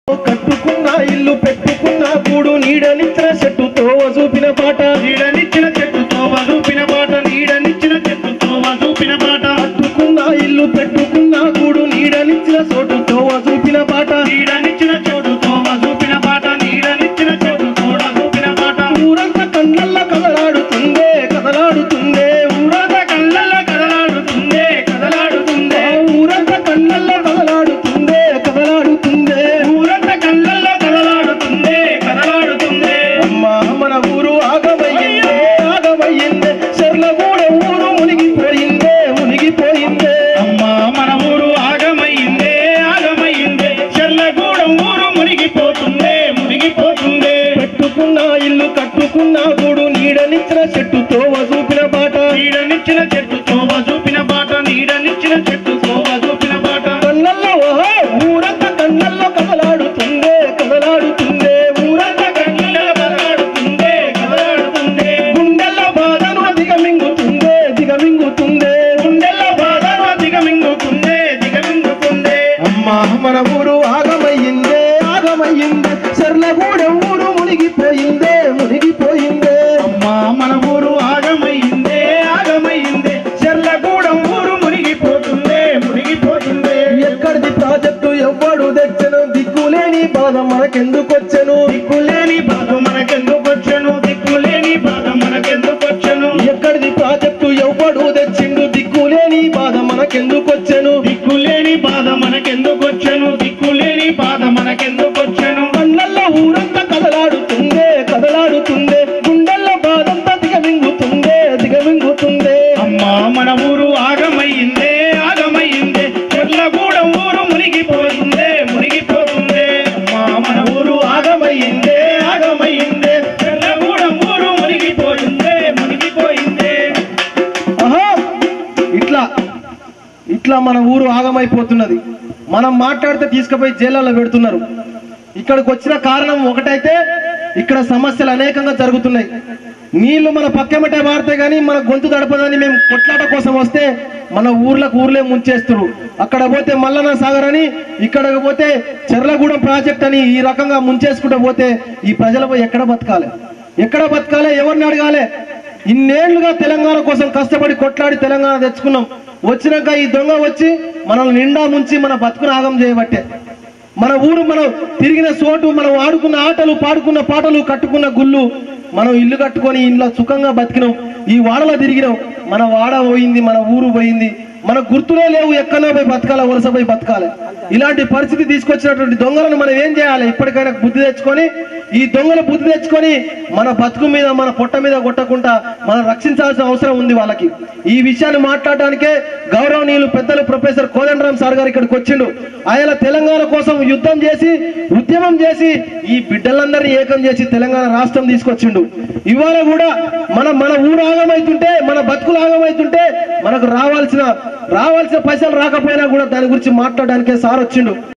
కట్టుకున్న ఇల్లు పెట్టుకున్న గూడు నీడనిచ్చిన చెట్టు తోవ చూపిన పాట నీడనిచ్చిన చెట్టుతో వదూపిన పాట నీడనిచ్చిన చెట్టుతో వదూపిన పాట కట్టుకున్న ఇల్లు పెట్టుకున్న గూడు నీడనిచ్చిన చోటు తోవ చూపిన పాట నీడనిచ్చిన చోటుతో వదూపిన పాట నీడనిచ్చిన చోటుతో వదూపిన పాట ఊరంతా కళ్ళల్లో కదలాడుతుందే కదలాడుతుందే ఊరంత కళ్ళల్లో కదలాడుతుందే కదలాడుతుందే ఊరంతా కళ్ళల్లో కదలాడుతుందే కదలాడుతుందే ఊరంత కళ్ళల్లో కదలాడుతుందే కదలాడుతుందే అమ్మా మన ఊరు ఆగమయ్యిందే ఆగమయ్యిందే చెర్లగూడ ఊరు మునిగిపోయిందే మునిగిపోయిందే అమ్మా మన ఊరు ఆగమయ్యిందే ఆగమయ్యిందే చెర్లగూడెం ఊరు మునిగిపోతుందే మునిగిపోతుందే పెట్టుకున్న ఇల్లు కట్టుకున్న గూడు నీడనిచ్చిన చెట్టు తోవ చూపిన బాట నీడనిచ్చిన చెట్టుతో వదూపిన పాట నీడనిచ్చిన చెట్టుతో వదూపిన పాట కళ్ళల్లో ఓహో ఊరంతా కళ్ళల్లో కదలాడుతుందే కదలాడుతుందే ఊరంతా కళ్ళల్లో కదలాడుతుందే కదలాడుతుందే గుండెల్లో బాధను దిగమింగుతుందే దిగమింగుతుందే గుండెల్లో బాధను దిగమింగుకుందే దిగమింగుకుందే అమ్మా మన ఊరు ఆగమయ్యిందే ఆగమయ్యిందే చెర్లగూడ ఊరు మునిగిపోయిందే మునిగిపోయిందే అమ్మా మన ఊరు ఆగమయ్యిందే ఆగమయ్యిందే చెర్లగూడెం ఊరు మునిగిపోతుందే మునిగిపోతుందే ఎక్కడిది ప్రాజెక్టు ఎవ్వడు తెచ్చను దిక్కులేని బాధ మనకెందుకొచ్చెను దిక్కులేని బాధ మనకెందుకొచ్చను దిక్కులేని బాధ మనకెందుకొచ్చను ఎక్కడిది ప్రాజెక్టు ఎవ్వడు తెచ్చిండు దిక్కులేని బాధ మనకెందుకొచ్చెను దిక్కులేని బాధ మనకెందుకొచ్చను దిక్కులేని బాధ మనకెందుకొచ్చను కళ్ళల్లో ఊరంతా కదలాడుతుందే కదలాడుతుందే గుండెల్లో బాధంతా దిగమింగుతుందే దిగమింగుతుందే అమ్మా మన ఊరు ఆగమయ్యిందే ఆగమయ్యిందే చెర్లగూడెం ఊరు మునిగిపోతుందే మునిగిపోతుందే అమ్మా మన ఊరు ఆగమయ్యిందే ఆగమయ్యిందే చెర్లగూడెం ఊరు మునిగిపోయిందే మునిగిపోయిందే ఆహా ఇట్లా ఇట్లా మన ఊరు ఆగమైపోతున్నది మనం మాట్లాడితే తీసుకుపోయి జైళ్ళలో పెడుతున్నారు ఇక్కడికి వచ్చిన కారణం ఒకటైతే ఇక్కడ సమస్యలు అనేకంగా జరుగుతున్నాయి నీళ్లు మన పక్కెమటే మారితే గానీ మన గొంతు తడపదని మేము కొట్లాట కోసం వస్తే మన ఊర్లకు ఊర్లే ముంచేస్తారు అక్కడ పోతే మల్లన్న సాగర్ అని ఇక్కడ పోతే చెర్లగూడెం ప్రాజెక్ట్ అని ఈ రకంగా ముంచేసుకుంటూ పోతే ఈ ప్రజలపై ఎక్కడ బతకాలి ఎక్కడ బతకాలి ఎవరిని అడగాలి ఇన్నేళ్లుగా తెలంగాణ కోసం కష్టపడి కొట్లాడి తెలంగాణ తెచ్చుకున్నాం వచ్చినాక ఈ దొంగ వచ్చి మనల్ని నిండా ముంచి మన బతుకును ఆగం చేయబట్టే మన ఊరు మనం తిరిగిన చోటు మనం ఆడుకున్న ఆటలు పాడుకున్న పాటలు కట్టుకున్న గుళ్ళు మనం ఇల్లు కట్టుకొని ఇంట్లో సుఖంగా బతికినాం ఈ వాడలో తిరిగినాం మన వాడ పోయింది మన ఊరు పోయింది మన గుర్తులే లేవు ఎక్కడో పోయి బతకాల వలస పోయి బతకాలి ఇలాంటి పరిస్థితి తీసుకొచ్చినటువంటి దొంగలను మనం ఏం చేయాలి ఇప్పటికైనా బుద్ధి తెచ్చుకొని ఈ దొంగలు బుద్ధి తెచ్చుకొని మన బతుకు మీద మన పొట్ట మీద కొట్టకుండా మనం రక్షించాల్సిన అవసరం ఉంది వాళ్ళకి ఈ విషయాన్ని మాట్లాడడానికే గౌరవనీయులు పెద్దలు ప్రొఫెసర్ కోదండరాం సార్ గారు ఇక్కడికి వచ్చిండు ఆయన తెలంగాణ కోసం యుద్ధం చేసి ఉద్యమం చేసి ఈ బిడ్డలందరినీ ఏకం చేసి తెలంగాణ రాష్ట్రం తీసుకొచ్చిండు ఇవాళ కూడా మన మన ఊరు ఆగమైతుంటే మన బతుకులు ఆగమైతుంటే మనకు రావాల్సిన రావాల్సిన పైసలు రాకపోయినా కూడా దాని గురించి మాట్లాడడానికే సార్ వచ్చిండు